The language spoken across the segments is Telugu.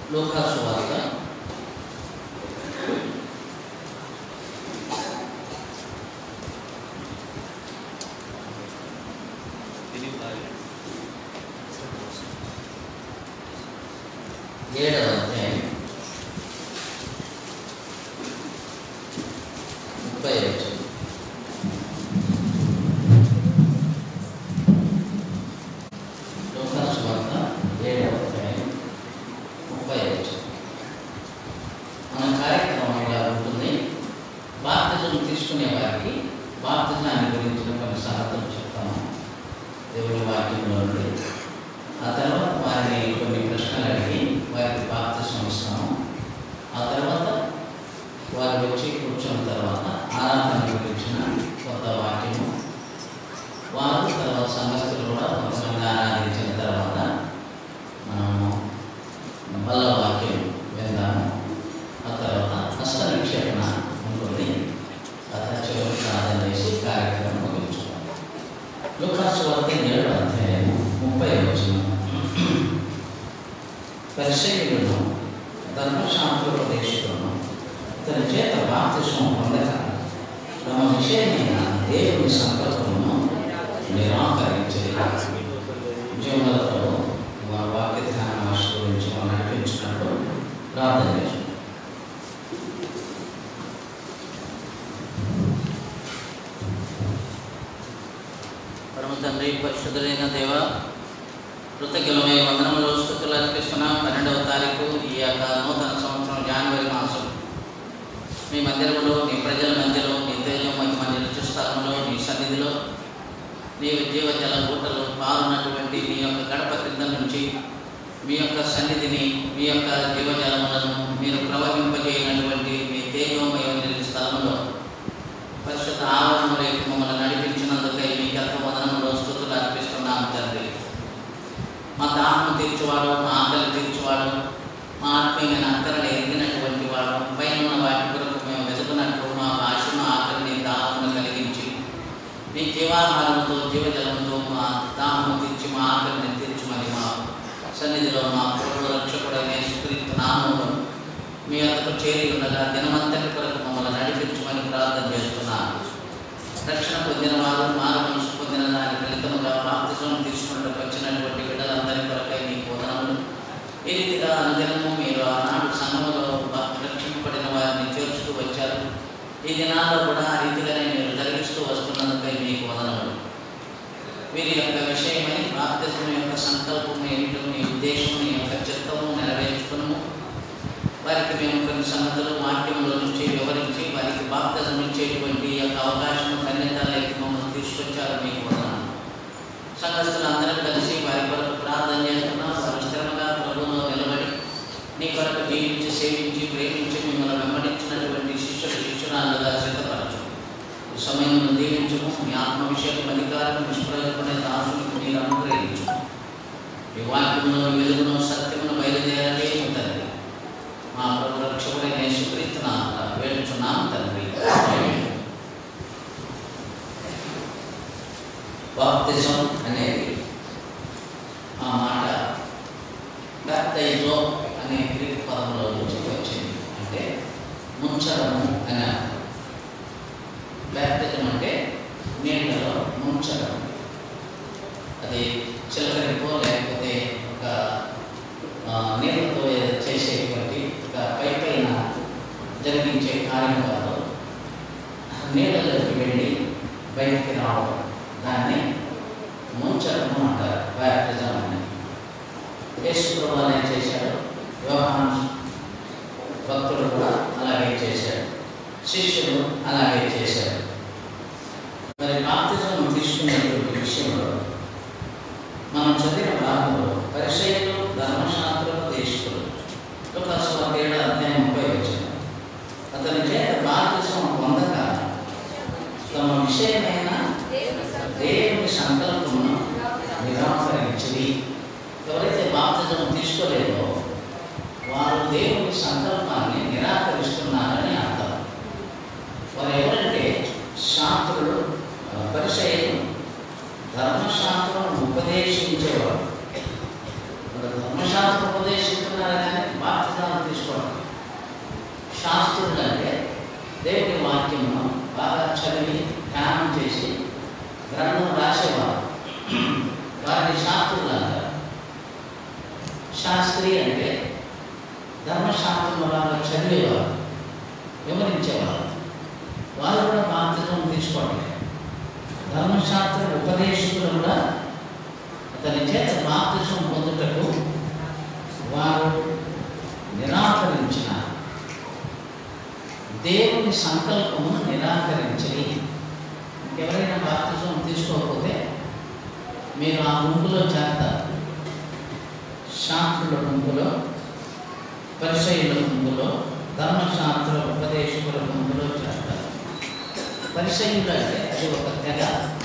లూకాసు వార్త ఏడవ అధ్యాయం ముప్పై ఐదు లూకాసు వార్త ఏడవ అధ్యాయం ముప్పై ఐదు మన కార్యక్రమం ఇలా ఉంటుంది బాప్తిజం తీసుకునే వారికి బాప్తిజాన్ని గురించిన కొన్ని సంగతులు చెప్తాము దేవుడి వాక్యంలో నుండి ఆ తర్వాత వారిని కొన్ని ప్రశ్నలు అడిగి వారికి బాప్తిజం ఇస్తాము ఆ తర్వాత వారు వచ్చి కూర్చున్న తర్వాత ఆరాధన గురించిన కొత్త వాక్యము వారు తర్వాత సంఘస్థులు కూడా కొంతమంది ఆరాధించిన తర్వాత మనము బల్ల వాక్యం విందాము ఆ తర్వాత హస్త నిక్షేపణ ఉంటుంది ఆ తర్వాత చివరి ప్రార్థన చేసి కార్యక్రమం ముగించుకోవాలి లుకాసు వార్త ఏడు అధ్యాయం ముప్పై వచ్చిన పరిశీలను ధర్మశాస్త్రోపదేశులను ఇతని చేత బాప్తిష్టం పొందక తమ విషయమైన దేవుని సంకల్పమును నిరాకరించేది జీవనలతో వారి వాక్య ధ్యాన భాష గురించి మనం నడిపించినట్టు ప్రార్థన చేస్తున్నాం పరమ తండ్రి పరిశుద్ధులైన దేవ కృతజ్ఞలమై వందనములు స్థుతులు అర్పిస్తున్నాం పన్నెండవ తారీఖు ఈ యొక్క నూతన సంవత్సరం జనవరి మాసం మీ మందిరంలో మీ ప్రజల మధ్యలో మీ తేజమై మందిర స్థలంలో మీ సన్నిధిలో నీ జీవజల ఊటలు పారున్నటువంటి మీ యొక్క గడప క్రింద నుంచి మీ యొక్క సన్నిధిని మీ యొక్క జీవజలములను మీరు ప్రవహింపజేయనటువంటి మీ తేజోమయమైన స్థలంలో పరిశుద్ధ ఆవరణలోకి మమ్మల్ని నడిపించినందుకై మీకు ఎంత వదనంలో స్థుతులు అర్పిస్తున్నాం తండ్రి మా దాహం తీర్చువాడు మా ఆకలి తీర్చువాడు మా ఆత్మీయమైన అక్కరణ ఎరిగినటువంటి వాడు పైన ఉన్న వాటి కొరకు మేము వెతుకున్నట్టు మా భాషను ఆకలిని దాహమును కలిగించి నీ జీవాహారంతో జీవజలంతో మా దాహము తీర్చి మా ఆకలిని తీర్చమని మా సన్నిధిలో మా ప్రభు రక్షకుడైన యేసుక్రీస్తు నామములో మీ అంతకు చేరి ఉండగా దినమంతటి కొరకు మమ్మల్ని నడిపించమని ప్రార్థన చేస్తున్నాను రక్షణ పొందిన వారు మారు మనసు పొందిన దాని ఫలితముగా బాప్తిజం తీసుకున్నట్టు వచ్చినటువంటి బిడ్డలందరి కొరకై మీ బోధనలు ఈ రీతిగా అనుదినము మీరు ఆనాడు సంఘములో బ- రక్షింపబడిన వారిని చేర్చుతూ వచ్చారు ఈ దినాల్లో కూడా ఆ రీతిగానే మీరు జరిగిస్తూ వస్తున్నందుకై మీకు వదనములు వీరి యొక్క విషయమై బాప్తిజం యొక్క సంకల్పం ఏమిటో మీ ఉద్దేశం మీ యొక్క చిత్తము నెరవేర్చుకును వారికి మేము కొన్ని సంగతులు వాక్యముల నుంచి వివరించి వారికి బాప్తిజం ఇచ్చేటువంటి ఈ యొక్క అవకాశం కన్యతలకి మమ్మల్ని తీసుకొచ్చారు మీకు వదనాలు సంఘస్థులందరూ కలిసి వారి కొరకు ప్రార్థన చేస్తున్నాం వారు స్థిరంగా ప్రభువులో నిలబడి నీ కొరకు జీవించి సేవించి ప్రేమించి మిమ్మల్ని వెంబడించినటువంటి శిష్యులు శిష్యురాలుగా సిద్ధపరచు ఈ సమయం దీవించము మీ ఆత్మ విషయం అధికారం నిష్ప్రయోజకునే దాసునికి మీరు అనుగ్రహించు ఈ వాక్యమును వెలుగును సత్యమును బయలుదేరలే తండ్రి మా ప్రభు రక్షకుడైన యేసుక్రీస్తు నామమున వేడుచున్నాం తండ్రి బాప్తిజం అనేది ఆ మాట బ్యాప్తైజో అనే గ్రీక్ పదంలో నుంచి వచ్చింది అంటే ముంచడము అని అర్థం బ్యాప్తిజం అంటే నీళ్ళలో ముంచడం అది చిలకరిపో లేకపోతే ఒక ఆ, నీళ్ళతో చేసేటువంటి ఒక పై పైన జరిగించే కార్యం కాదు నీళ్ళలోకి వెళ్ళి బయటికి రావడం దాన్ని ముంచడము అంటారు బ్యాప్టిజం అని యేసుప్రభు అనే చేశాడు యోహాన్ భక్తుడు కూడా అలాగే చేశాడు శిష్యుడు అలాగే చేశాడు మరి బాప్తిజం తీసుకునేటువంటి విషయంలో మనం చదివిన భాగంలో పరిచయలు ధర్మశాస్త్రోపదేశకులు లుకాసు ఏడు అధ్యాయం ముప్పై వచ్చిన అతని చేత బాప్తిజం పొందక తమ విషయమైన దేవుని సంకల్పమును నిరాకరించింది ఎవరైతే బాప్తిజం తీసుకోలేదో వారు దేవుని సంకల్పాన్ని నిరాకరిస్తున్నారని అర్థం వారు ఎవరంటే శాస్త్రులు పరిచయం ధర్మశాస్త్రం ఉపదేశించేవాడు మరి ధర్మశాస్త్రం ఉపదేశిస్తున్నారు కానీ బాప్తిజం వాక్యమును బాగా చదివి ధ్యానం చేసి గ్రంథం రాసేవారు వారిని శాస్త్రులు అంటారు శాస్త్రి అంటే ధర్మశాస్త్రం వాళ్ళు చదివేవారు వివరించేవారు వారు కూడా బాప్తిజం తీసుకోవట్లేదు ధర్మశాస్త్ర ఉపదేశకులు కూడా అతని చేత బాప్తిజం పొందుటకు వారు నిరాకరించిన దేవుని సంకల్పమును నిరాకరించి ఎవరైనా బాప్తిజం తీసుకోకపోతే మీరు ఆ గుంపులో చేస్తారు శాస్త్రుల గుంపులో పరిచయుల గుంపులో ధర్మశాస్త్ర ఉపదేశకుల గుంపులో చేస్తారు పరిచయులు అంటే అది ఒక తెగ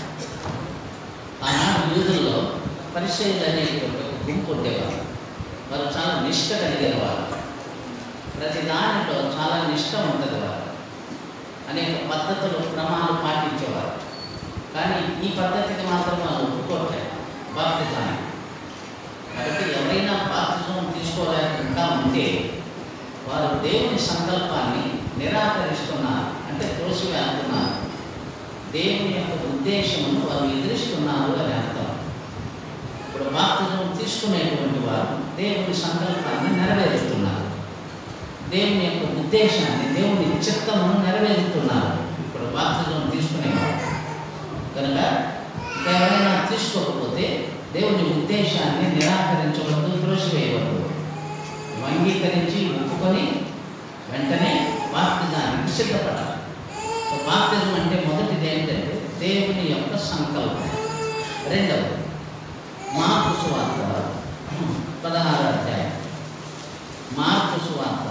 ఆనాడు యూదుల్లో పరిచయులు అనే ఒక గుంపు ఉండేవారు వారు చాలా నిష్ట కలిగిన వారు ప్రతి దానిలో చాలా నిష్ట ఉంటుంది వారు అనేక పద్ధతులు క్రమాలు పాటించేవారు కానీ ఈ పద్ధతికి మాత్రం వాళ్ళు ఒప్పుకోవట్లేదు బాప్తిజాన్ని కాబట్టి ఎవరైనా బాప్తిజం తీసుకోలేకుండా ఉంటే వారు దేవుని సంకల్పాన్ని నిరాకరిస్తున్నారు అంటే త్రోసివేస్తున్నారు దేవుని యొక్క ఉద్దేశమును వారు ఎదురిస్తున్నారు అని అర్థం ఇప్పుడు బాప్తిజం తీసుకునేటువంటి వారు దేవుని సంకల్పాన్ని నెరవేరుస్తున్నారు దేవుని యొక్క ఉద్దేశాన్ని దేవుని చిత్తమును నెరవేరుతున్నారు ఇప్పుడు బాప్తిజం తీసుకునేవారు కనుక ఇంకా ఎవరైనా తీసుకోకపోతే దేవుని ఉద్దేశాన్ని నిరాకరించవద్దు త్రోసివేయవద్దు అంగీకరించి ఒప్పుకొని వెంటనే బాప్తిజానికి సిద్ధపడాలి సో బాప్తిజం అంటే మొదటిది ఏంటంటే దేవుని యొక్క సంకల్పం రెండవది మార్పు సువార్త పదహారు అధ్యాయం మార్పు సువార్త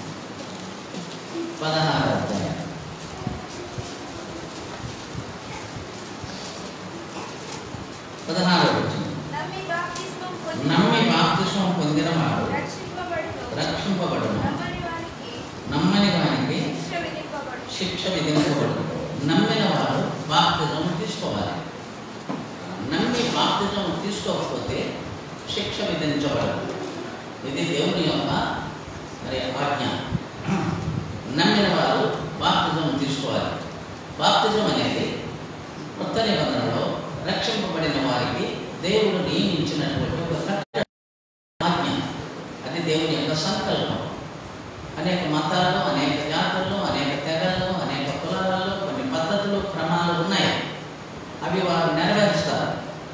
పదహారు అధ్యాయం పదహారు వచ్చింది నమ్మి బాప్తిస్మం పొందిన నమ్మి బాప్తిసం పొందిన వాడు రక్షింపబడును. రక్షింపబడును నమ్మని వానికి నమ్మని వానికి శిక్ష విధింపబడును. శిక్ష విధించబడును నమ్మిన వాడు బాప్తిజం తీసుకోవాలి నమ్మి బాప్తిజం తీసుకోకపోతే శిక్ష విధించబడదు ఇది దేవుని యొక్క మరి ఆజ్ఞ నమ్మిన వారు బాప్తిజం తీసుకోవాలి బాప్తిజం అనేది కొత్త నిబంధనలో రక్షింపబడిన వారికి దేవుడు నియమించినటువంటి ఒక కట్టడ ఆజ్ఞ అది దేవుని యొక్క సంకల్పం అనేక మతాలు అనేక జాతుల్లో అనేక తెగల్లో అనేక కులాలలో కొన్ని పద్ధతులు క్రమాలు ఉన్నాయి అవి వారు నెరవేరుస్తారు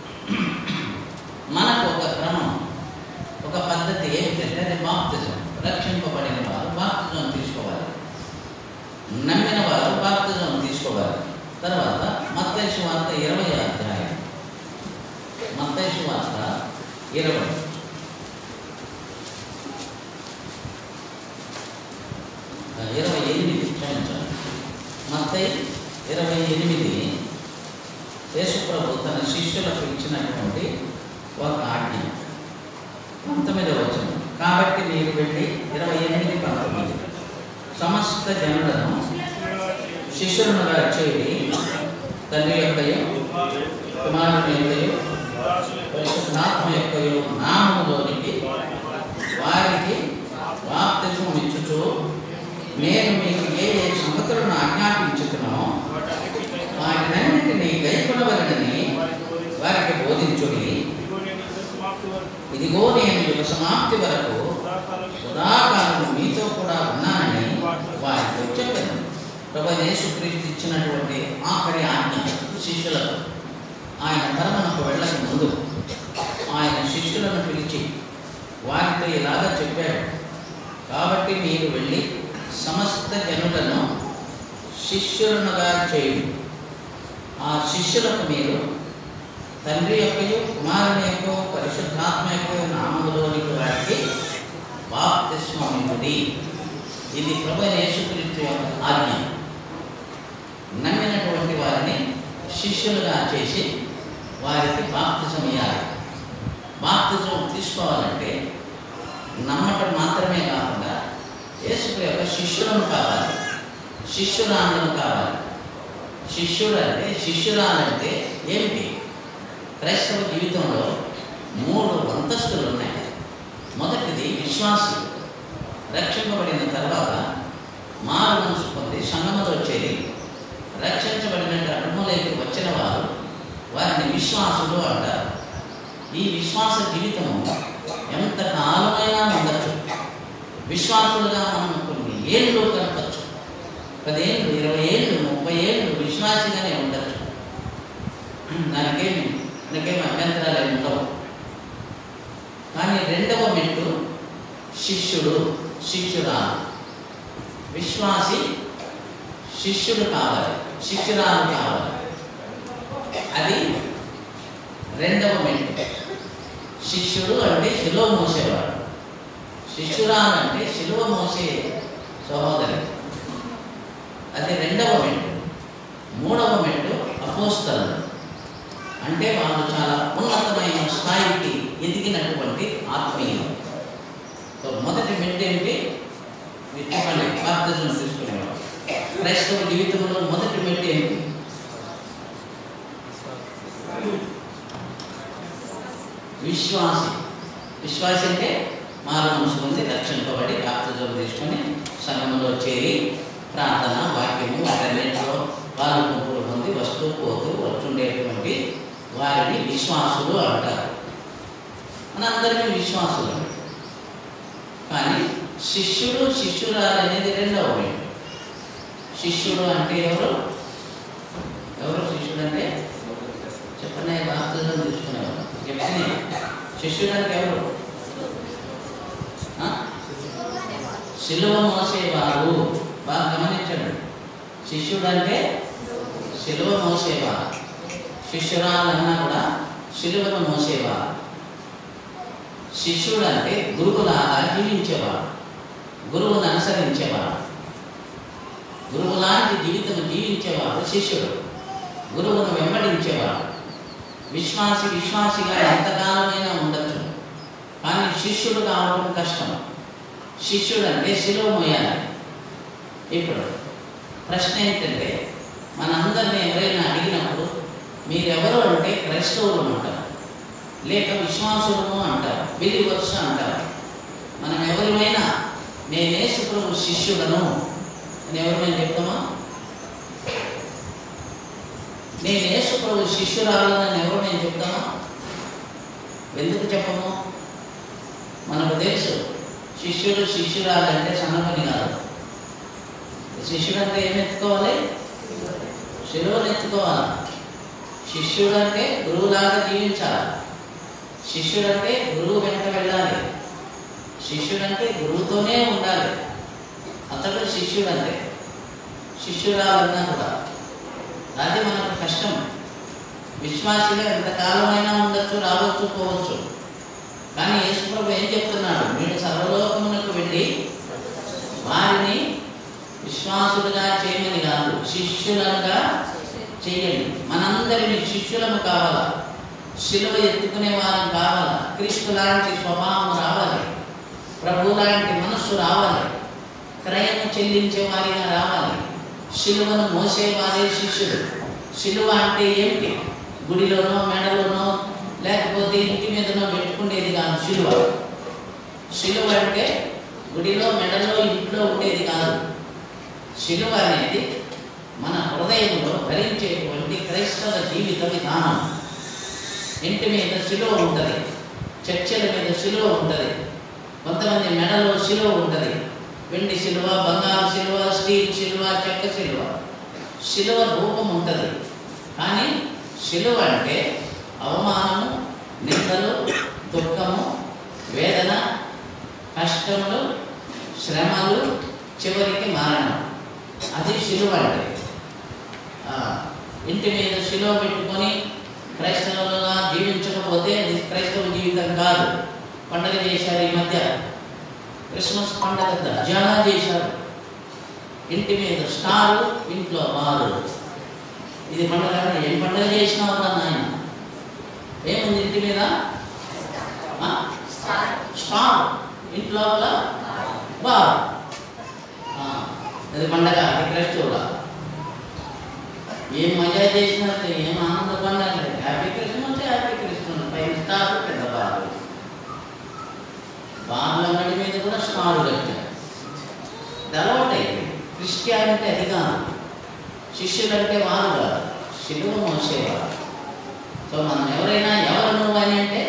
మనకు ఒక క్రమం ఒక పద్ధతి ఏమిటంటే అది బాప్తిజం రక్షింపబడిన వారు బాప్తిజం తీసుకోవాలి నమ్మిన వారు బాప్తిజం తీసుకోవాలి తర్వాత మత్తైసు వార్త ఇరవై అధ్యాయం మత్తైసు వార్త ఇరవై ఆ, ఇరవై ఎనిమిది క్షమించాలి మత్తయి ఇరవై ఎనిమిది యేసుప్రభు తన శిష్యులకు ఇచ్చినటువంటి ఒక ఆజ్ఞ పంతొమ్మిదవ వచనం కాబట్టి మీరు వెళ్ళి ఇరవై ఎనిమిది పంతొమ్మిది సమస్త జనులను శిష్యులనుగా చేరి తండ్రి యొక్కయు కుమారుని యొక్కయు పరిశుద్ధాత్మ యొక్కయు నామములోనికి వారికి బాప్తిజం ఇచ్చుచు నేను మీకు ఏ ఏ సంగతులను ఆజ్ఞాపించుతున్నానో వాటినన్నిటినీ గైకొనవలనని వారికి బోధించుడి ఇదిగో నేను యుగ సమాప్తి వరకు సదాకాలం మీతో కూడా ఉన్నానని వారితో చెప్పాను ప్రభు యేసుక్రీస్తు ఇచ్చినటువంటి ఆఖరి ఆజ్ఞ శిష్యులకు ఆయన తరమనకు వెళ్ళక ముందు ఆయన శిష్యులను పిలిచి వారితో ఇలాగ చెప్పాడు కాబట్టి మీరు వెళ్ళి సమస్త జనులను శిష్యులనుగా చేయండి ఆ శిష్యులకు మీరు తండ్రి యొక్కయు కుమారుని యొక్క పరిశుద్ధాత్మ యొక్క నామములోనికి వారికి బాప్తిస్మమిది ఇది ప్రభు యేసుక్రీస్తు యొక్క ఆజ్ఞ నమ్మినటువంటి వారిని శిష్యులుగా చేసి వారికి బాప్తిజం ఇవ్వాలి బాప్తిజం తీసుకోవాలంటే నమ్మటం మాత్రమే కాకుండా యేసు యొక్క శిష్యులను కావాలి శిష్యురాలను కావాలి శిష్యుడు అంటే శిష్యురాలంటే ఏమిటి క్రైస్తవ జీవితంలో మూడు అంతస్తులు ఉన్నాయి మొదటిది విశ్వాసి రక్షింపబడిన తర్వాత మారు మనసు పొంది సంగమతో చేరి రక్షించబడిన అనుభవంలోకి వచ్చిన వారు వారిని విశ్వాసులు అంటారు ఈ విశ్వాస జీవితము ఎంత కాలమైనా ఉండొచ్చు విశ్వాసులుగా మనం కొన్ని ఏళ్ళు కనపచ్చు పదేళ్ళు ఇరవై ఏళ్ళు ముప్పై ఏళ్ళు విశ్వాసిగానే ఉండొచ్చు దానికేమి దానికేమి అభ్యంతరాలు ఏమి ఉండవు కానీ రెండవ మెట్టు శిష్యుడు శిష్యురా విశ్వాసి శిష్యుడు కావాలి శిష్యురాలు కావాలి అది రెండవ మెట్టు శిష్యుడు అంటే శిలువ మోసేవాడు శిష్యురాలు అంటే శిలువ మోసే సహోదరి అది రెండవ మెట్టు మూడవ మెట్టు అపోస్తలు అంటే వాళ్ళు చాలా ఉన్నతమైన స్థాయికి ఎదిగినటువంటి ఆత్మీయులు సో మొదటి మెట్టు ఏంటి మీరు చెప్పండి బాప్తిజం తీసుకునేవాడు క్రైస్తవ జీవితంలో మొదటి మెట్టు ఏంటి విశ్వాసి విశ్వాసి అంటే మారు మనసు ఉంది రక్షింపబడి బాప్తిజం తీసుకొని సంఘంలో చేరి ప్రార్థన వాక్యము వాటన్నింటిలో పాలు గుంపులు పొంది వస్తూ పోతూ వచ్చుండేటువంటి వారిని విశ్వాసులు అంటారు మనందరికీ విశ్వాసులు కానీ శిష్యుడు శిష్యురాలు అనేది రెండవ వేడు శిష్యుడు అంటే ఎవరు ఎవరు శిష్యుడు అంటే చెప్పనే బాప్తిజం తీసుకునేవారు చెప్తే శిష్యుడు అంటే ఎవరు ఆ? శిలువ మోసేవారు బాగా గమనించండి శిష్యుడు అంటే శిలువ మోసేవారు శిష్యురాలన్నా కూడా శిలువను మోసేవారు శిష్యుడు అంటే గురువులాగా జీవించేవాడు గురువును అనుసరించేవాడు గురువు లాంటి జీవితం జీవించేవాడు శిష్యుడు గురువును వెంబడించేవాడు విశ్వాసి విశ్వాసిగా ఎంతకాలమైనా ఉండొచ్చు కానీ శిష్యుడు కావడం కష్టం శిష్యుడు అంటే శిలువ మోయాలి ఇప్పుడు ప్రశ్న ఏంటంటే మనందరిని ఎవరైనా అడిగినప్పుడు మీరెవరు అంటే క్రైస్తవులు అంటారు లేక విశ్వాసులను అంటారు బిలీవర్స్ అంటారు మనం ఎవరిమైనా నేను యేసుప్రభు శిష్యుడను అని ఎవరిమైనా చెప్తామా నేను యేసుప్రభు శిష్యురాలని ఎవరిమైనా చెప్తామా ఎందుకు చెప్పము మనకు తెలుసు శిష్యుడు శిష్యురాలంటే సన్నపని కాదు శిష్యుడు అంటే ఏం ఎత్తుకోవాలి శిలువను ఎత్తుకోవాలి శిష్యుడు అంటే గురువులాగా జీవించాలి శిష్యుడు అంటే గురువు వెంట వెళ్ళాలి శిష్యుడు అంటే గురువుతోనే ఉండాలి అతడు శిష్యుడు అంటే శిష్యురాలన్నా కూడా అది మనకు కష్టం విశ్వాసిగా ఎంతకాలమైనా ఉండొచ్చు రావచ్చు పోవచ్చు కానీ యేసుప్రభు ఏం చెప్తున్నాడు మీరు సర్వలోకమునకు వెళ్ళి వారిని విశ్వాసులుగా చేయమని కాదు శిష్యులుగా చేయండి మనందరిని శిష్యులము కావాలా శిలువ ఎత్తుకునే వారం కావాలా క్రీస్తు లాంటి స్వభావం రావాలి ప్రభు లాంటి మనస్సు రావాలి క్రయము చెల్లించే వారిగా రావాలి శిలువను మోసేవారే శిష్యుడు శిలువ అంటే ఏమిటి గుడిలోనో మెడలోనో లేకపోతే ఇంటి మీదనో పెట్టుకునేది కాదు శిలువ శిలువ అంటే గుడిలో మెడలో ఇంట్లో ఉండేది కాదు శిలువ అనేది మన హృదయంలో భరించేటువంటి క్రైస్తవ జీవిత విధానం ఇంటి మీద శిలువ ఉంటుంది చర్చల మీద శిలువ ఉంటుంది కొంతమంది మెడలో శిలువ ఉంటుంది వెండి శిలువ బంగారు శిలువ స్టీల్ శిలువ చెక్క శిలువ శిలువ రూపం ఉంటుంది కానీ శిలువ అంటే అవమానము నిందలు దుఃఖము వేదన కష్టములు శ్రమలు చివరికి మరణం అది శిలువ అంటే ఆ, ఇంటి మీద శిలువ పెట్టుకొని క్రైస్తవులుగా జీవించకపోతే అది క్రైస్తవ జీవితం కాదు పండగ చేశారు ఈ మధ్య క్రిస్మస్ పండగ దర్జాగా చేశారు ఇంటి మీద స్టారు ఇంట్లో బారు ఇది పండగ కాదు. ఏం పండగ చేసినావు రా నాయన ఏముంది ఇంటి మీద ఆ? స్టార్ ఇంట్లో బారు ఆ, అది పండగ అది క్రైస్తవులా ఏం మజా చేసినట్టు ఏం ఆనందపడినట్టు హ్యాపీ క్రిస్మస్ హ్యాపీ క్రిస్మస్ పైన స్టార్ పెద్ద బారు బార్ల గడి మీద కూడా స్టార్ కట్టారు ఇది అలవాటు అయిపోయింది క్రిస్టియానిటీ అది కాదు శిష్యులు అంటే వారు కాదు శిలువ మోసేవారు సో మనం ఎవరైనా ఎవరు నువ్వు అని అంటే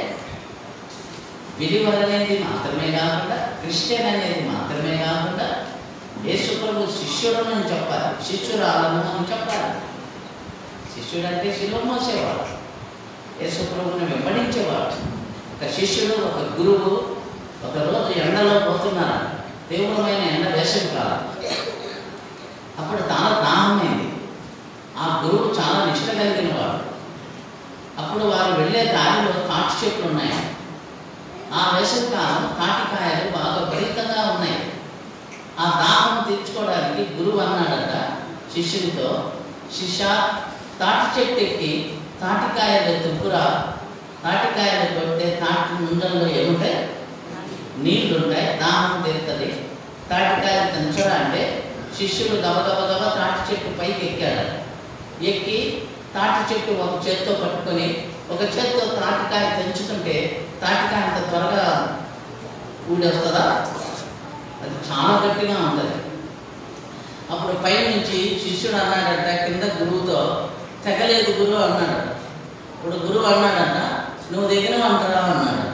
బిలీవర్ అనేది మాత్రమే కాకుండా క్రిస్టియన్ అనేది మాత్రమే కాకుండా యేసు ప్రభు శిష్యుడను అని చెప్పాలి శిష్యురాలను అని చెప్పాలి శిష్యుడు అంటే శిలువ మోసేవాడు యేసు ప్రభుని వెంబడించేవాడు ఒక శిష్యుడు ఒక గురువు ఒక రోజు ఎండలో పోతున్నారు తీవ్రమైన ఎండ వేసవి కాలం అప్పుడు చాలా దాహమైంది ఆ గురువు చాలా నిష్ట కలిగిన వాడు అప్పుడు వారు వెళ్ళే దారిలో తాటి చెట్లు ఉన్నాయి ఆ వేసవి కాలం తాటికాయలు బాగా విపరీతంగా ఉన్నాయి ఆ దాహం తీర్చుకోవడానికి గురువు అన్నాడట శిష్యుడితో శిష్య తాటి చెట్టు ఎక్కి తాటికాయలు తుప్పురా తాటికాయలు కొట్టే తాటి ముండల్లో ఏముంటాయి నీళ్లు ఉంటాయి దాహం తీరుతుంది తాటికాయలు తెంచడా అంటే శిష్యుడు గబగబ గబ తాటి చెట్టు పైకి ఎక్కాడు ఎక్కి తాటి చెట్టు ఒక చేత్తో పట్టుకొని ఒక చేత్తో తాటికాయ తెంచుతుంటే తాటికాయ అంత త్వరగా ఊడేస్తుందా అది చాలా గట్టిగా ఉంటుంది అప్పుడు పైనుంచి శిష్యుడు అన్నాడట కింద గురువుతో తెగలేదు గురువు అన్నాడు ఇప్పుడు గురువు అన్నాడట నువ్వు దిగినవంటరా అన్నాడు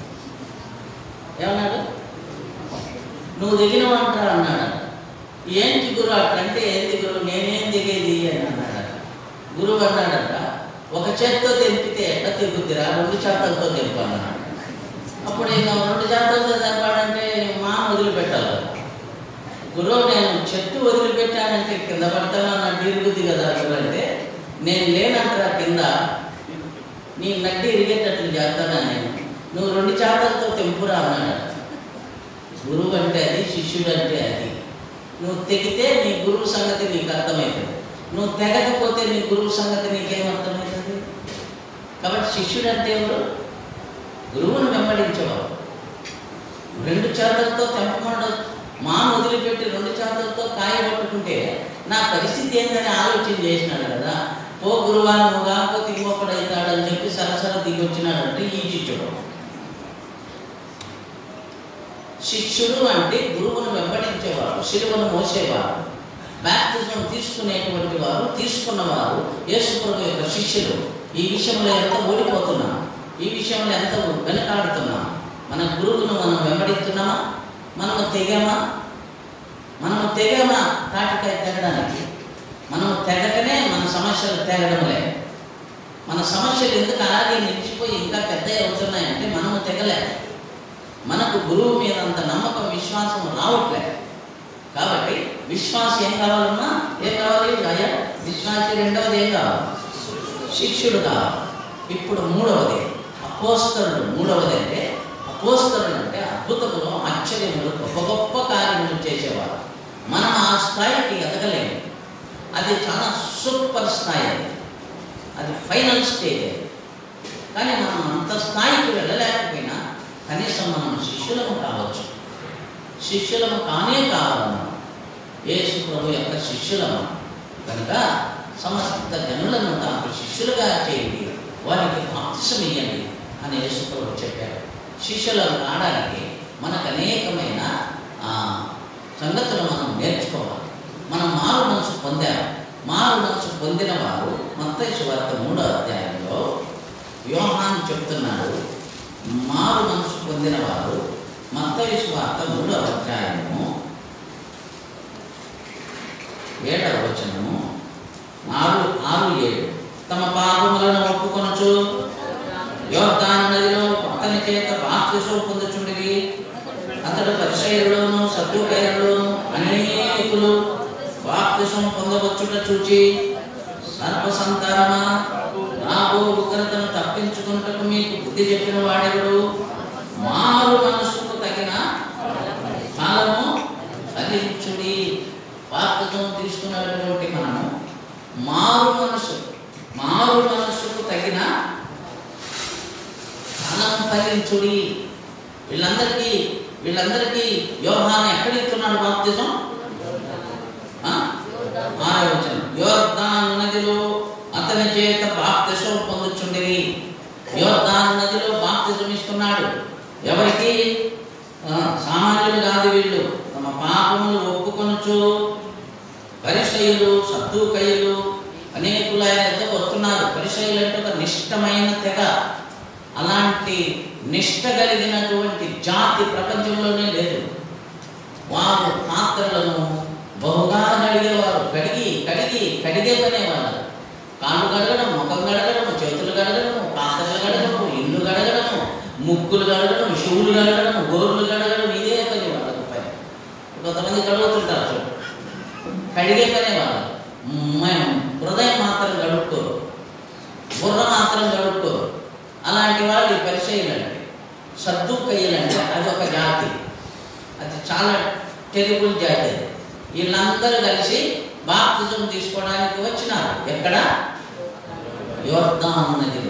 ఏమన్నాడు నువ్వు దిగినవంటరా అన్నాడు ఏంటి గురు అట్లంటే ఏంటి గురు నేనేం దిగేది అని అన్నాడట గురువు అన్నాడట ఒక చేత్తో తెంపితే ఎట్లా తిరుగుద్దిరా రెండు చేతలతో తెంపు అన్నాడు అప్పుడు ఇంకా రెండు చేతలతో తెంపాడంటే మా వదిలిపెట్టాలి కదా. గురువు నేను చెట్టు వదిలిపెట్టానంటే కింద పడతాను అన్నట్టు ఇరుగుద్ది కదా గురువు అంటే నేను లేనంటారా కింద నీ నడ్డి ఇరిగేటట్లు చేస్తానా నేను నువ్వు రెండు చేతలతో తెంపురా అన్నాడు గురువు అంటే అది శిష్యుడు అంటే అది నువ్వు తెగితే నీ గురువు సంగతి నీకు అర్థమవుతుంది నువ్వు తెగకపోతే నీ గురువు సంగతి నీకేం అర్థమవుతుంది కాబట్టి శిష్యుడు అంటే ఎవరు గురువును వెంబడించేవాడు రెండు చేతులతో తెంపకుండా మాను వదిలిపెట్టి రెండు చేతులతో కాయ పట్టుకుంటే నా పరిస్థితి ఏందని ఆలోచన చేసినాడు కదా ఓ గురువా నువ్వు కాకపోతే ఇంకొకడు అవుతాడు అని చెప్పి సరసర దిగి వచ్చినాడు అంటే ఈ శిష్యుడు శిష్యుడు అంటే గురువును వెంబడించేవారు శిలువను మోసేవారు బ్యాప్తిజం తీసుకునేటువంటి వారు తీసుకున్నవారు యేసుప్రభు యొక్క శిష్యులు ఈ విషయంలో ఎంత ఓడిపోతున్నాం ఈ విషయంలో ఎంత వెనకాడుతున్నాం మన గురువును మనం వెంబడిస్తున్నామా మనము తెగామా మనము తెగామా తాటికాయ తెగడానికి మనము తెగకనే మన సమస్యలు తెగడం లేదు మన సమస్యలు ఎందుకు అలాగే నిలిచిపోయి ఇంకా పెద్ద అవుతున్నాయంటే మనము తెగలే మనకు గురువు మీద అంత నమ్మకం విశ్వాసం రావట్లేదు కాబట్టి విశ్వాసం ఏం కావాలన్నా ఏం కావాలి అయ్యా విశ్వాసి రెండవది ఏం కావాలి శిష్యుడు కావాలి ఇప్పుడు మూడవది అపోస్తరుడు మూడవది అంటే అపోస్తరుడు అంటే అద్భుతములు ఆశ్చర్యములు గొప్ప గొప్ప కార్యములు చేసేవారు మనం ఆ స్థాయికి ఎదగలేము అది చాలా సూపర్ స్థాయి అది అది ఫైనల్ స్టేజ్ అది కానీ మనం అంత స్థాయికి వెళ్ళలేకపోయినా కనీసం మనం శిష్యులము కావచ్చు శిష్యులము కానే కావాలన్నా యేసు ప్రభు యొక్క శిష్యులము కనుక సమస్త జనులను తనకు శిష్యులుగా చేయండి వారికి బాప్తిసం ఇయ్యండి అని యేసు ప్రభు చెప్పారు శిష్యులను కావడానికి మనకు అనేకమైన ఆ, సంగతులు మనం నేర్చుకోవాలి మనం మారు మనసు పొందాము మారు మనసు పొందిన వారు మత్తయి వార్త మూడో అధ్యాయంలో యోహాను చెప్తున్నాడు మారు మనసు పొందిన వారు మత్తయి వార్త మూడో అధ్యాయము ఏడవ వచనము ఆరు ఆరు ఏడు తమ పాపములను ఒప్పుకొనచ్చు యోర్దాను నదిలో అతని చేత బాప్తిసం పొందుచుండిరి అతడు పరిచయలోను సత్తుకైలలోను అనేకులు బాప్తిసం పొందవచ్చుట చూచి సర్వ సంతానమా రాబో ఉగ్రతను తప్పించుకుంటకు మీకు బుద్ధి చెప్పిన వాడెవడు మారు మనసుకు తగిన ఫలము ఫలించుడి బాప్తిసం తీసుకున్నటువంటి మనము మారు మనసు మారు మనసుకు తగిన ఫలం ఫలించుడి వీళ్ళందరికీ వీళ్ళందరికీ యోహాను ఎక్కడిస్తున్నాడు బాప్తిజం ఆ? ఆరవ వచనం యోర్దాను నదిలో అతని చేత బాప్తిజం పొందుచుండిరి యోర్దాను నదిలో బాప్తిజం ఇస్తున్నాడు ఎవరికి ఆ, సామాన్యులు కాదు వీళ్ళు తమ పాపములు ఒప్పుకొనొచ్చు పరిసయ పరిసయులు సద్దుకయ్యులు అనేకులు ఆయన ఎద్దకు వస్తున్నారు పరిసయులు అంటే ఒక నిష్టమైన తెగ అలాంటి నిష్ట కలిగినటువంటి జాతి ప్రపంచంలోనే లేదు వారు పాత్రలను బహుగా కడిగేవారు కడిగి కడిగి కడిగే పనేవారు కాళ్ళు కడగడం ముఖం కడగడం చేతులు కడగడం పాత్రలు కడగడం ఇల్లు కడగడం ముక్కులు కడగడం షూలు కడగడం గోర్లు కడగడం ఇదే పని వాళ్ళకి పని కొంతమంది కడుగుతుంటారు చూడు కడిగే పనే వాళ్ళు మేము హృదయం మాత్రం కడుక్కోరు బుర్ర మాత్రం కడుక్కోరు అలాంటి వాళ్ళు ఈ పరిచయం అంటే సద్దు కయ్యలంటే అది ఒక జాతి అది చాలా టెరిబుల్ జాతి అది. వీళ్ళందరూ కలిసి బాప్తిజం తీసుకోవడానికి వచ్చినారు ఎక్కడ యోర్దాను నదిలో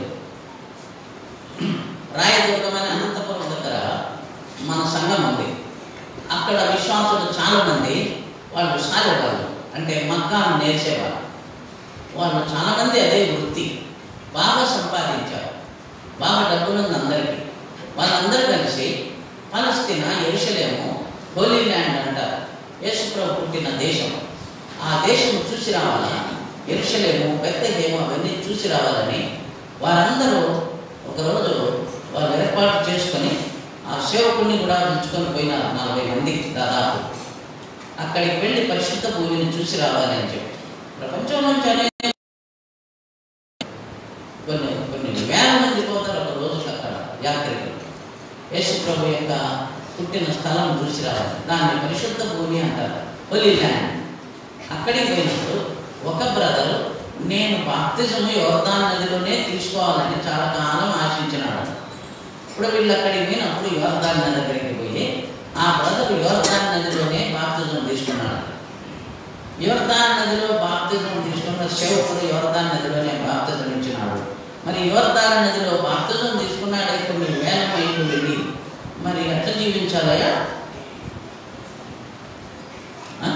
రాయదుర్గమని అనంతపురం దగ్గర మన సంఘం ఉంది అక్కడ విశ్వాసులు చాలా మంది వాళ్ళు సాలేవాళ్ళు అంటే మక్కాను నేర్చేవాళ్ళు వాళ్ళు చాలా మంది అదే వృత్తి బాగా సంపాదించారు బాగా డబ్బులు ఉంది అందరికీ వాళ్ళందరూ కలిసి పలస్తీనా ఎరుసలేము హోలీ ల్యాండ్ అంటారు యేసుప్రభు పుట్టిన దేశం ఆ దేశం చూసి రావాలని ఎరుసలేము బెత్తహేము అవన్నీ చూసి రావాలని వారందరూ ఒకరోజు వాళ్ళు ఏర్పాటు చేసుకొని ఆ సేవకుడిని కూడా ఉంచుకొని పోయినారు నలభై మంది దాదాపు అక్కడికి వెళ్ళి పరిశుద్ధ భూమిని చూసి రావాలని చెప్పి ప్రపంచం నుంచి అనేక కొన్ని కొన్ని వేల మంది పోతారు ఒక రోజుకి అక్కడ యాత్రికులు యేసు ప్రభు యొక్క పుట్టిన స్థలం చూసి రావాలి దాన్ని పరిశుద్ధ భూమి అంటారు హోలీ ల్యాండ్ అక్కడికి పోయినప్పుడు ఒక బ్రదర్ నేను బాప్తిజము యోర్దాన్ నదిలోనే తీసుకోవాలని చాలా కాలం ఆశించినాడు ఇప్పుడు వీళ్ళు అక్కడికి పోయినప్పుడు యోర్దాన్ నది దగ్గరికి పోయి ఆ బ్రదర్ యోర్దాన్ నదిలోనే బాప్తిజం తీసుకున్నాడు యోర్దాన్ నదిలో బాప్తిజం తీసుకున్న సేవకుడు యోర్దాన్ నదిలోనే బాప్తిజం ఇచ్చినాడు మరి యోర్దాన్ నదిలో బాప్తిజం తీసుకున్నాడే కొన్ని వేల మైళ్ళు వెళ్ళి మరి ఎట్లా జీవించాలయ్యా ఆ?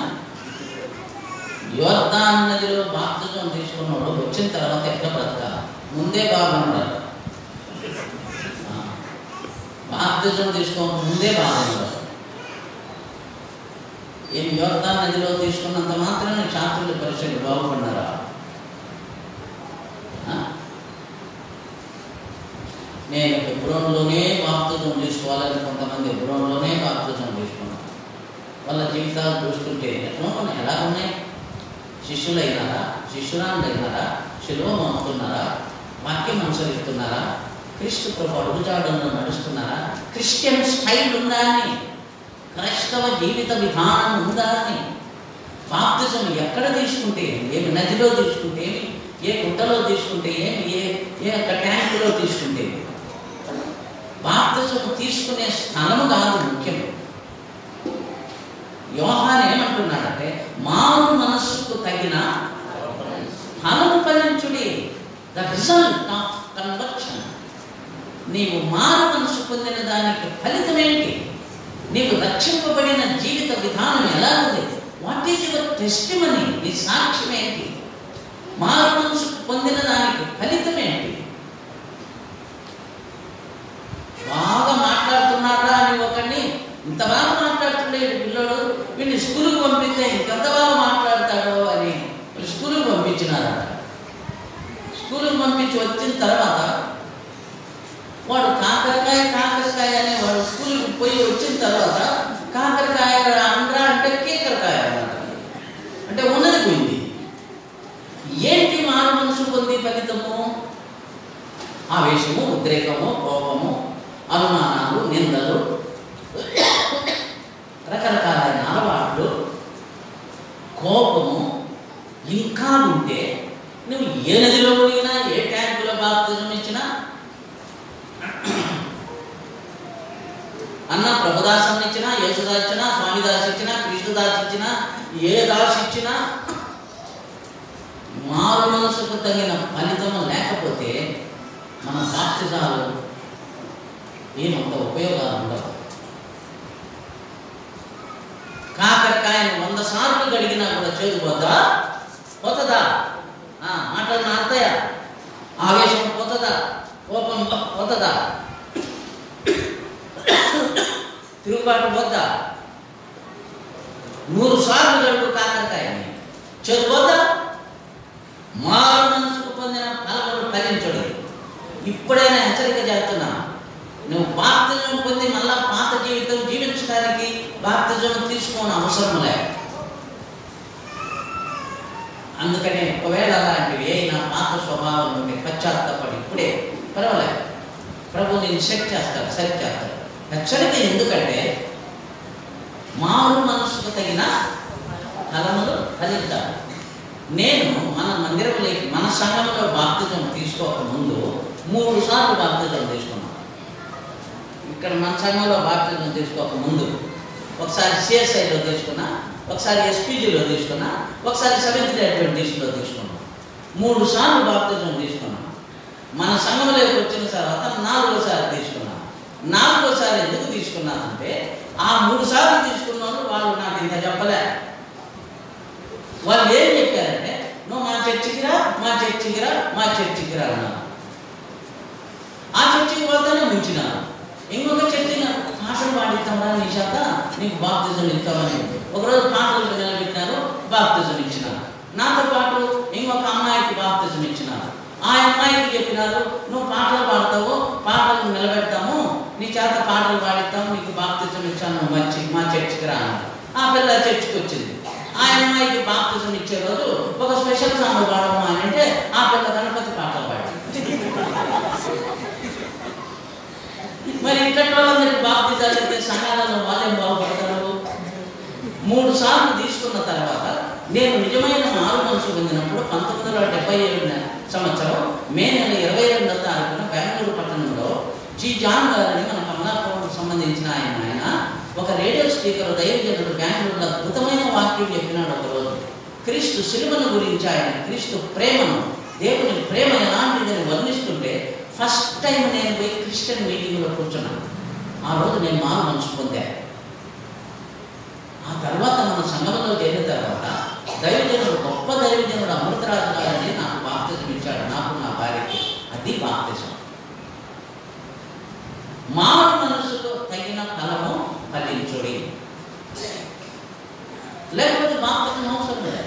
యోర్దాన్ నదిలో బాప్తిజం తీసుకున్నాడు వచ్చిన తర్వాత ఎట్లా బ్రతకాలి ముందే బాగున్నాడు ఆ. బాప్తిజం తీసుకోక ముందే బాగున్నాడు ఏం యోర్దాన్ నదిలో తీసుకున్నంత మాత్రాన్ని శాస్త్రుల పరిచయం బాగుపడినారా ఆ? నేను ఎబ్రోన్లోనే బాప్తిజం తీసుకోవాలని కొంతమంది ఎబ్రోన్లోనే బాప్తిజం తీసుకున్నాను వాళ్ళ జీవితాలు చూస్తుంటే ఎట్లా ఉన్నాయి ఎలా ఉన్నాయి శిష్యులైనారా శిష్యురాండైనారా శిలువ మోస్తున్నారా వాక్యం అనుసరిస్తున్నారా క్రీస్తు ప్రభు అడుగుజాడల్లో నడుస్తున్నారా క్రిస్టియన్ స్టైల్ ఉందా అని క్రైస్తవ జీవిత విధానం ఉందా అని బాప్తిజం ఎక్కడ తీసుకుంటే ఏమి నదిలో తీసుకుంటే ఏమి ఏ గుట్టలో తీసుకుంటే ఏమి ఏ ఏ యొక్క ట్యాంకులో తీసుకుంటే ఏమి? బాప్తిజం తీసుకునే స్థలము కాదు ముఖ్యం యోహాన్ ఏమంటున్నాడంటే మారు మనస్సుకు తగిన ఫలము ఫలించుడి ద రిజల్ట్ ఆఫ్ కన్వర్షన్ నీవు మారు మనసు పొందిన దానికి ఫలితం ఏంటి నీవు రక్షింపబడిన జీవిత విధానం ఎలా ఉంది వాట్ ఈజ్ యువర్ టెస్టిమనీ నీ సాక్ష్యం ఏంటి మారు మనసు పొందిన దానికి ఫలితం ఏంటి బాగా మాట్లాడుతున్నారా అని ఒకడిని ఇంత బాగా మాట్లాడుతుండేది పిల్లడు వీడిని స్కూల్కి పంపిస్తే ఇంకెంత బాగా మాట్లాడతాడో అని స్కూల్కి పంపించినారట స్కూల్కి పంపించి వచ్చిన తర్వాత వాడు కాకరకాయ కాకరకాయ అనే వాడు స్కూల్కి పోయి వచ్చిన తర్వాత కాకరకాయ అనరా అంటే కేకరకాయ అన్నమాట అంటే ఉన్నది పోయింది ఏంటి మారు మనసు పొంది ఫలితము ఆవేశము ఉద్రేకము కోపము అనుమానాలు నిందలు రకరకాలైన అలవాట్లు కోపము ఇంకా ఉంటే నువ్వు ఏ నదిలో మునిగినా ఏ ట్యాంకులో బాప్తిజం ఇచ్చినా అన్న ప్రభుదాసం ఇచ్చినా యేసుదాస్ ఇచ్చినా స్వామిదాస్ ఇచ్చినా కృష్ణదాస్ ఇచ్చినా ఏ దాస్ ఇచ్చినా మారు మనసుకు తగిన ఫలితం లేకపోతే మన బాప్తిజాలు ఏమంత ఉపయోగాలు ఉండవు కాకరకాయను వంద సార్లు గడిగినా కూడా చేదు పోద్దా పోతుందా ఆ, మాటలు మారుతాయా ఆవేశం పోతుందా కోపం పోతుందా తిరుగుబాటు పోద్దా నూరు సార్లు గడుపు కాకరకాయని చదువుతా మారు మనసుకు పొందిన ఫలములు ఫలించడు ఇప్పుడైనా హెచ్చరిక చేస్తున్నా నువ్వు బాప్తిజం పొంది మళ్ళా పాత జీవితం జీవించడానికి బాప్తిజం తీసుకోని అవసరం లేదు అందుకనే ఒకవేళ అలాంటివి ఏ నా పాత స్వభావం నుండి పశ్చాత్తపడి ఇప్పుడే పర్వాలేదు ప్రభు నేను సెట్ చేస్తాడు సరి చేస్తాడు హెచ్చరిక ఎందుకంటే మారు మనసుకు తగిన ఫలములు ఫలించాలి నేను మన మందిరంలోకి మన సంఘంలో బాప్తిజం తీసుకోక ముందు మూడు సార్లు బాప్తిజం తీసుకున్నాను ఇక్కడ మన సంఘంలో బాప్తిజం తీసుకోక ముందు ఒకసారి సిఎస్ఐలో తీసుకున్నా ఒకసారి ఎస్పీజీలో తీసుకున్నా ఒకసారి సెవెంత్ డే అడ్వెంటీస్లో తీసుకున్నా మూడు సార్లు బాప్తిజం తీసుకున్నా మన సంఘంలోకి వచ్చిన తర్వాత నాలుగోసారి తీసుకున్నా నాలుగోసారి ఎందుకు తీసుకున్నానంటే ఆ మూడు సార్లు తీసుకున్న వాళ్ళు వాళ్ళు నాకు ఇంత చెప్పలే వాళ్ళు ఏం చెప్పారంటే నువ్వు మా చర్చికి రా మా చర్చికి రా మా చర్చికి రా అన్నారు ఆ చర్చికి పోతానే ముంచినారు ఇంకొక చర్చిని పాటలు పాడిస్తామరా నీ చేత నీకు బాప్తిజం ఇస్తామని ఒకరోజు పాటలు నిలబెట్టినారు బాప్తిజం ఇచ్చినారు నాతో పాటు ఇంకొక అమ్మాయికి బాప్తిజం ఇచ్చినారు ఆ అమ్మాయికి చెప్పినారు నువ్వు పాటలు పాడతావు పాటలు నిలబెడతాము నీ చేత పాటలు పాడిస్తాము నీకు బాప్తిజం ఇచ్చాను మంచి మా చర్చికి రా అన్నారు ఆ పిల్ల చర్చికి వచ్చింది ఆ అమ్మాయికి బాప్తిజం ఇచ్చే రోజు ఒక స్పెషల్ సాంగ్ పాడము అని అంటే ఆ పిల్ల గణపతి పాటలు పాడింది మరి ఇక్కడ వాళ్ళందరికీ బాప్తిజాలు అయితే సంఘాలలో వాళ్ళేం బాగుపడతారు మూడు సార్లు తీసుకున్న తర్వాత నేను నిజమైన మారు మనసు పొందినప్పుడు పంతొమ్మిది వందల డెబ్బై ఏడు సంవత్సరం మే నెల ఇరవై రెండవ తారీఖున బెంగళూరు పట్టణంలో జి జాన్ గారని మన కమలాపురం సంబంధించిన ఆయన ఆయన ఒక రేడియో స్పీకర్ దైవజనుడు బెంగళూరులో అద్భుతమైన వాక్యం చెప్పినాడు ఒకరోజు క్రీస్తు సిలువను గురించి ఆయన క్రీస్తు ప్రేమను దేవుని ప్రేమ ఎలాంటిదని వర్ణిస్తుంటే ఫస్ట్ టైం నేను పోయి క్రిస్టియన్ మీటింగ్లో కూర్చున్నాను ఆ రోజు నేను మారు మనసు పొందాను ఆ తర్వాత మన సంఘంలో చేరిన తర్వాత దైవజనుడు గొప్ప దైవజనుడు అమృతరాజు గారని నాకు బాప్తిజం ఇచ్చాడు నాకు నా భార్యకి అది బాప్తిజం మారు మనసుకు తగిన ఫలము ఫలించుడి లేకపోతే బాప్తిజం అవసరం లేదు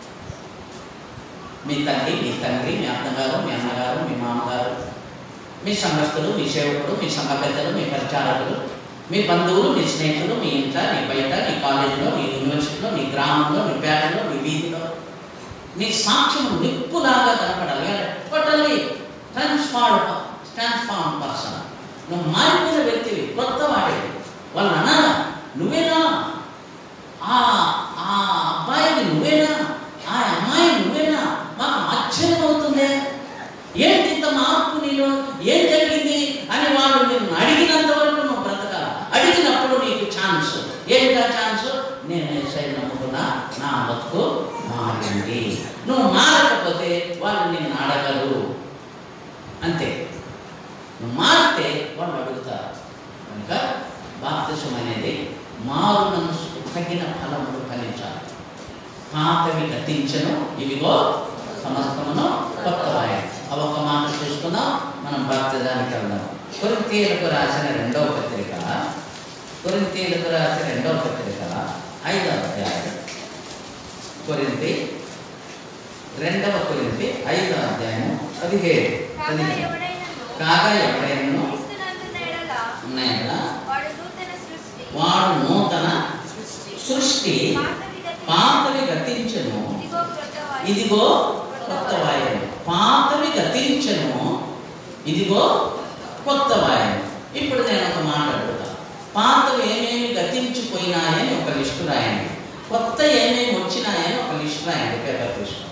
మీ తల్లి మీ తండ్రి మీ అత్తగారు మీ అన్నగారు మీ మామగారు మీ సంఘస్థులు మీ సేవకుడు మీ సంఘ పెద్దలు మీ పరిచారకులు మీ బంధువులు మీ స్నేహితులు మీ ఇంట మీ బయట మీ కాలేజీలో మీ యూనివర్సిటీలో మీ గ్రామంలో మీ పేటలో మీ వీధిలో నీ సాక్ష్యం నిప్పులాగా కనపడాలి టోటల్లీ ట్రాన్స్ఫార్మ్ ట్రాన్స్ఫార్మ్ పర్సన్ నువ్వు మారిపోయిన వ్యక్తివి కొత్త వాడివి వాళ్ళు అనాలా నువ్వేనా ఆ ఆ అబ్బాయిని నువ్వేనా ఆ అమ్మాయి నువ్వేనా మాకు ఆశ్చర్యం అవుతుందే ఏంటి ఇంత మార్పు నీలో ఏం జరిగింది అని వాళ్ళు నిన్ను అడిగినంత వరకు నువ్వు బ్రతకాలి అడిగినప్పుడు నీకు ఛాన్స్ ఏంటా ఛాన్స్ నేను ఏసై నమ్ముకున్నా నా బతుకు మారింది నువ్వు మారకపోతే వాళ్ళు నిన్ను అడగరు అంతే నువ్వు మారితే వాళ్ళు అడుగుతారు కనుక బాప్తిసం అనేది మారు మనసుకు తగిన ఫలములు ఫలించాలి పాతవి గతించను ఇవిగో సమస్తమును కొత్తవాయి అవి ఒక మాట చూసుకుందాం మనం బాప్తిజానికి వెళ్దాం కొరింతీలకు రాసిన రెండవ పత్రిక కొరింతీలకు రాసిన రెండవ పత్రిక ఐదవ అధ్యాయం కొరింతి రెండవ కొరింతి ఐదవ అధ్యాయం పదిహేడు కాగా పదిహేడు ఎవడైనను కాగా ఎవడైనను క్రీస్తునందున్న ఎడల ఉన్నాయా వాడు నూతన సృష్టి వాడు నూతన సృష్టి పాతవి పాతవి గతించెను. గతించను ఇదిగో క్రొత్తవాయి. ఇదిగో కొత్త వాయు పాతవి గతించను ఇదిగో కొత్త వాయు ఇప్పుడు నేను ఒక మాట అడుగుతా పాతవి ఏమేమి గతించిపోయినాయని ఒక లిస్టు రాయండి కొత్త ఏమేమి వచ్చినాయని ఒక లిస్ట్ రాయండి పేపర్ తీసుకుని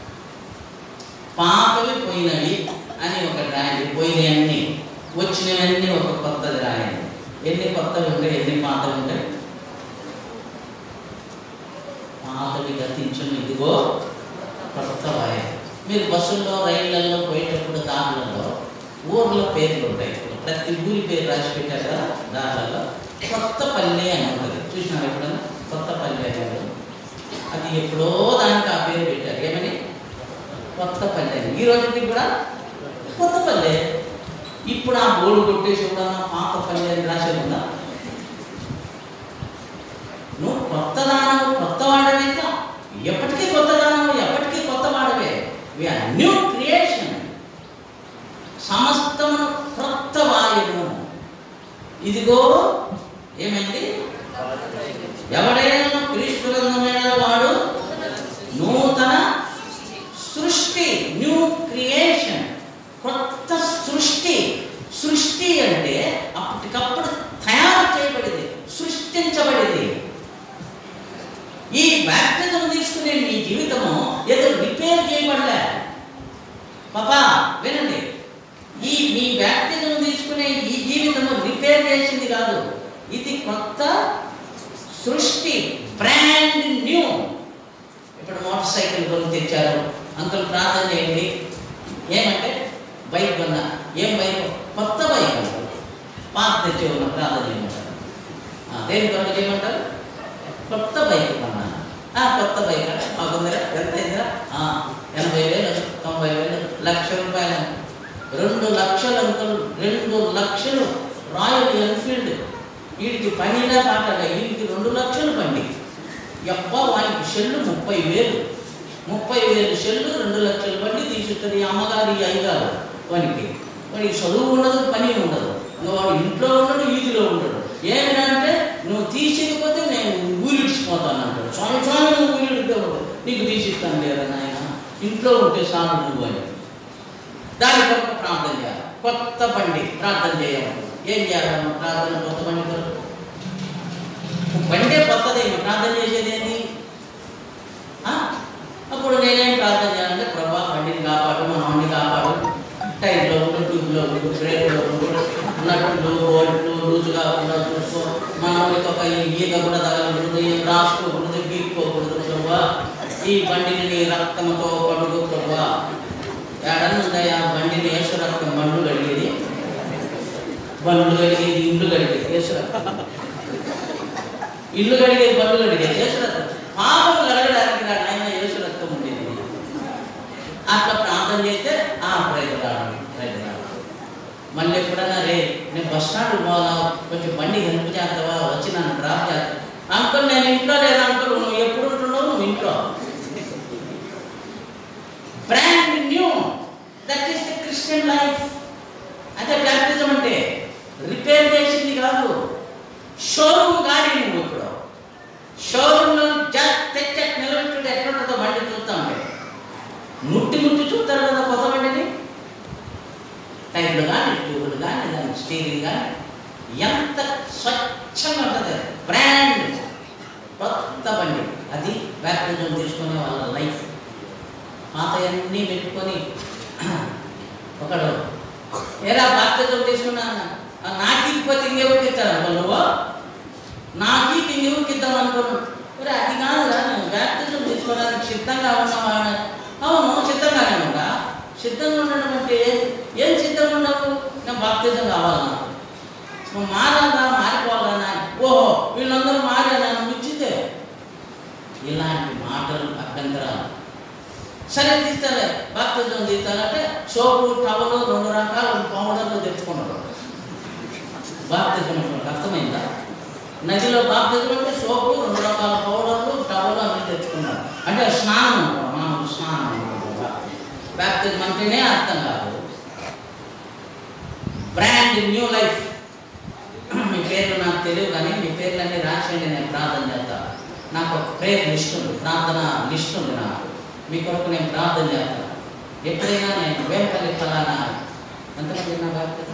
పాతవి పోయినవి అని ఒకటి రాయండి పోయినవన్నీ వచ్చినవన్నీ ఒక కొత్తది రాయండి ఎన్ని కొత్తవి ఉంటాయి ఎన్ని పాతవి ఉంటాయి పాతవి గతించను ఇదిగో కొత్త వాయ మీరు బస్సుల్లో రైళ్లలో పోయేటప్పుడు దారులలో ఊర్ల పేర్లు ఉంటాయి ఇప్పుడు ప్రతి ఊరి పేరు రాసి పెట్టారు కదా దారులలో కొత్త పల్లె అని ఉంటుంది చూసినారు ఎప్పుడన్నా కొత్త పల్లె అనేది అది ఎప్పుడో దానికి ఆ పేరు పెట్టారు ఏమని కొత్త పల్లె అని ఈ రోజుకి కూడా కొత్త పల్లె ఇప్పుడు ఆ బోర్డు కొట్టేసి ఎప్పుడన్నా పాత పల్లె అని రాసేది ఉందా నువ్వు కొత్త దానం కొత్త వాడనైతే ఎప్పటికీ కొత్త దానం ఇదిగో ఏమైంది ఎవడైనా క్రీస్తులందమైన వాడు నూతన సృష్టి న్యూ క్రియేషన్ కొత్త సృష్టి సృష్టి అంటే అప్పటికప్పుడు తయారు చేయబడింది సృష్టించబడింది ఈ బ్యాప్టిజం తీసుకునే మీ జీవితము ఏదో రిపేర్ చేయబడలే పాపా వినండి ఈ మీ బ్యాప్టిజం తీసుకునే ఈ జీవితము రిపేర్ చేసింది కాదు ఇది కొత్త సృష్టి బ్రాండ్ న్యూ ఇప్పుడు మోటార్ సైకిల్ కొని తెచ్చారు అంకుల్ ప్రార్థన చేయండి ఏమంటే బైక్ కొన్నా ఏం బైక్ కొత్త బైక్ అంటారు పాత తెచ్చి ఉన్న ప్రార్థన చేయమంటారు ఆ, దేని కొరకు చేయమంటారు కొత్త బైక్ కొన్నాను ఆ, కొత్త బైక్ అంటే మాకుందిరా ఎంత అయిందిరా ఆ, ఎనభై వేలు తొంభై వేలు లక్ష రూపాయలు రెండు లక్షలు అంకుల్ రెండు లక్షలు రాయల్ ఎన్ఫీల్డ్ వీడికి పనిలా కాటగా వీడికి రెండు లక్షలు పండి ఎప్ప వానికి షెల్లు ముప్పై వేలు ముప్పై వేలు షెల్లు రెండు లక్షలు బండి తీసుకుంటుంది ఈ అమ్మగారి ఈ అయ్యగారు వానికి వాడికి చదువు ఉండదు పని ఉండదు ఇంకా వాడు ఇంట్లో ఉండడు వీధిలో ఉండడు ఏమిటంటే నువ్వు తీసేయకపోతే నేను ఊరిడిచిపోతాను అంటాడు స్వామి స్వామి నువ్వు ఊరిడిపోవు నీకు తీసిస్తాను లేదా నాయన ఇంట్లో ఉంటే సాగు నువ్వు అని దాని కొరకు ప్రార్థన చేయాలి కొత్త బండి ప్రార్థన చేయాలి ఏం చేయాలి ప్రార్థన కొత్త బండి కొరకు బండే కొత్తది ప్రార్థన చేసేది ఏంటి ఆ? అప్పుడు నేనేం ప్రార్థన చేయాలంటే ప్రభా బండిని కాపాడు మన బండి కాపాడు టైర్లో ఉండు ట్యూబ్లో ఉండు బ్రేక్లో ఉండు నట్లు బోల్ట్లు లూజు కాకుండా చూసుకో మన వాడికి ఒక ఈగ కూడా తగలకూడదు ఏం రాసుకోకూడదు గీక్కోకూడదు ప్రభా ఈ బండిని నీ రక్తంతో కడుగు ప్రభా ఏడన్నుందయ్యా బండిని యేసు రక్తం బండ్లు కడిగేది బండ్లు కడిగేది ఇండ్లు కడిగేది యేసు రక్తం ఇల్లు కడిగేది బండ్లు కడిగేది యేసు రక్తం పాపం కడగడానికి నా నాయన యేసు రక్తం ఉండేది అట్లా ప్రార్థన చేస్తే ఆ ప్రైజ్ రావడం ప్రైజ్ రావడం మళ్ళీ ఎప్పుడన్నా రే నేను బస్ స్టాండ్ పోవాలా కొంచెం బండి హెల్ప్ చేస్తావా వచ్చి నన్ను డ్రాప్ చేస్తా అంకుల్ నేను ఇంట్లో లేదా అంకుల్ నువ్వు ఎప్పుడు ఉంటున్నావు నువ్వు ఇంట్లో brand new that is the Christian life అదే బ్యాప్టిజం అంటే రిపేర్ చేసింది కాదు షోరూమ్ గాడి నువ్వు ఇప్పుడు షోరూంలో జస్ట్ తెచ్చట్ నిలబెట్టుకుంటే ఎట్లుంటుందో బండి చూస్తా ఉంటే ముట్టి ముట్టి చూస్తారు కదా కొత్త బండిని టైర్లు కానీ ట్యూబులు కానీ దాని స్టీరింగ్ కానీ ఎంత స్వచ్ఛంగా ఉంటుంది బ్రాండ్ కొత్త బండి అది బ్యాప్టిజం తీసుకునే వాళ్ళ లైఫ్ పాతయన్నీ పెట్టుకొని ఒకడు ఏరా బాధ్యతలు తీసుకున్నా నాకి ఇకపోతే ఇంకెవరికి ఇచ్చారు నువ్వు నాకి ఇంకెవరికి ఇద్దాం అనుకోను మరి అది కాదురా నేను బ్యాప్టిజం తీసుకోవడానికి సిద్ధంగా ఉన్నావా అని. అవును సిద్ధంగానే ఉందా సిద్ధంగా ఉండడం అంటే ఏం సిద్ధంగా ఉండవు నేను బాప్తిజం కావాలి నాకు నువ్వు మారాలా మారిపోవాలన్నా ఓహో వీళ్ళందరూ మారారా ముచ్చితే ఇలాంటి మాటలు అభ్యంతరాలు సరే తీస్తాలే బాప్తిజం తీస్తానంటే సోపు టవలు రెండు రకాల పౌడర్లు తెచ్చుకున్నాడు బాప్తిజం అంటే అర్థమైందా నదిలో బాప్తిజం అంటే సోపు రెండు రకాల పౌడర్లు టవలు అన్ని తెచ్చుకున్నాడు అంటే స్నానం అనుకో, మామూలు స్నానం అనుకో. బాప్తిజం అంటేనే అర్థం కాదు బ్రాండ్ న్యూ లైఫ్ మీ పేర్లు నాకు తెలియదు కానీ మీ పేర్లన్నీ రాసేయండి నేను ప్రార్థన చేస్తాను నాకు ఒక ప్రేయర్ లిస్ట్ ఉంది ప్రార్థన లిస్ట్ ఉంది నాకు మీ కొరకు నేను ప్రార్థన చేస్తాను ఎప్పుడైనా నేను వేపల్లి ఫలానా ఎంతమంది నా బాధ్యత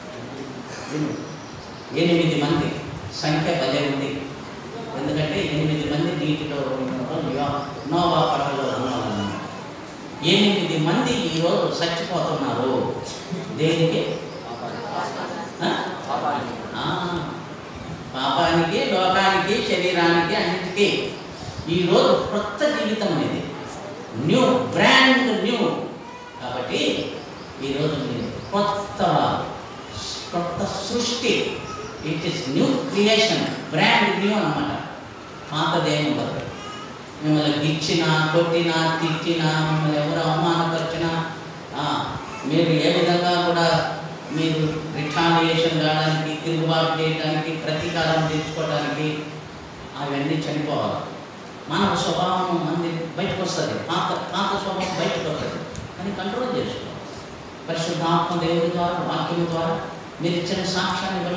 ఎనిమిది మంది సంఖ్య భలే ఉంది ఎందుకంటే ఎనిమిది మంది నీటిలో ఉన్నవాళ్ళు యో- నోవా పడవలో ఉన్నవాళ్ళు ఎనిమిది మంది ఈరోజు చచ్చిపోతున్నారు దేనికి ఆ? ఆ, పాపానికి లోకానికి శరీరానికి అన్నిటికీ ఈరోజు కొత్త జీవితం అనేది న్యూ బ్రాండ్ న్యూ కాబట్టి ఈరోజు మీరు కొత్త కొత్త సృష్టి it is new creation brand new అన్నమాట పాతదేమో ఉండదు మిమ్మల్ని గిచ్చినా కొట్టినా తిట్టినా మిమ్మల్ని ఎవరు అవమానపరిచినా ఆ, మీరు ఏ విధంగా కూడా మీరు రిటాలియేషన్ కావడానికి తిరుగుబాటు చేయడానికి ప్రతీకారం తీర్చుకోవడానికి అవన్నీ చనిపోవాలి మానవ స్వభావం మంది బయటకు వస్తుంది పాత పాత స్వభావం బయటకు వస్తుంది అని కంట్రోల్ చేసుకోవాలి పరిశుద్ధాత్మ దేవుడి ద్వారా వాక్యం ద్వారా మీరు ఇచ్చిన సాక్ష్యాన్ని బట్టి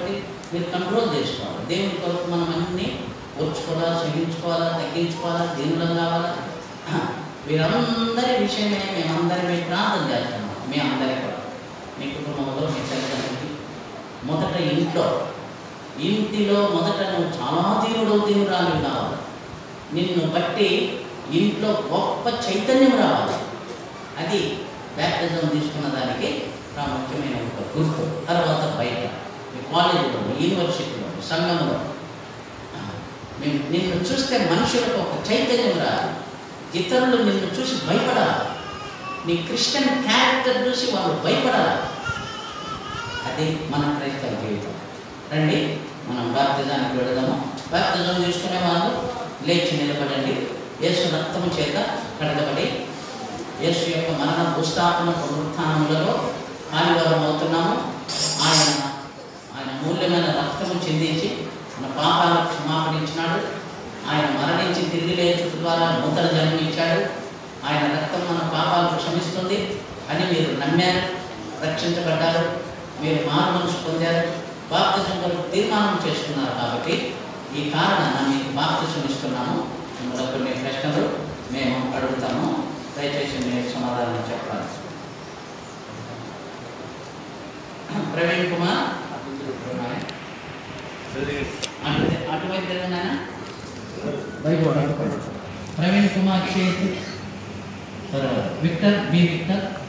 మీరు కంట్రోల్ చేసుకోవాలి దేవుని కొరకు మనం అన్ని ఓర్చుకోవాలా క్షమించుకోవాలా తగ్గించుకోవాలా దీనులం కావాలా వీరందరి విషయమే మేమందరమే ప్రార్థన చేస్తున్నాం మీ అందరి కూడా మీ కుటుంబంలో మీ తల్లిదండ్రులకి మొదట ఇంట్లో ఇంటిలో మొదట నువ్వు చాలా దేవుడు దేవురాలు కావాలి నిన్ను బట్టి ఇంట్లో గొప్ప చైతన్యం రావాలి అది బ్యాప్టిజం తీసుకున్న దానికి ప్రాముఖ్యమైన ఒక గుర్తు తర్వాత బయట మీ కాలేజీలో మీ యూనివర్సిటీలో మీ సంఘంలో మేము నిన్ను చూస్తే మనుషులకు ఒక చైతన్యం రావాలి ఇతరులు నిన్ను చూసి భయపడాలి నీ క్రిస్టియన్ క్యారెక్టర్ చూసి వాళ్ళు భయపడాలి అది మన క్రైస్తవ జీవితం రండి మనం బాప్తిజానికి వెళదాము బాప్తిజం తీసుకునే వాళ్ళు లేచి నిలబడండి యేసు రక్తము చేత కడగబడి యేసు యొక్క మరణ పుస్తాపన పునరుత్థానములలో హానివారం అవుతున్నాము ఆయన ఆయన మూల్యమైన రక్తము చెందించి మన పాపాలకు క్షమాపణించినాడు ఆయన మరణించి తిరిగి లేచుట ద్వారా నూతన జన్మించాడు ఆయన రక్తం మన పాపాలను క్షమిస్తుంది అని మీరు నమ్మారు రక్షించబడ్డారు మీరు మారు మనసు పొందారు బాప్తిజం కొరకు తీర్మానం చేసుకున్నారు కాబట్టి ఈ కారణాన మీకు బాప్తిజం ఇస్తున్నాము మిమ్మల్ని కొన్ని ప్రశ్నలు మేము అడుగుతాము దయచేసి మీరు సమాధానం చెప్పాలి ప్రవీణ్ కుమార్ అటు అటువైపు తిరగనాయనా ప్రవీణ్ కుమార్ చేతి తర్వాత విక్టర్ బి విక్టర్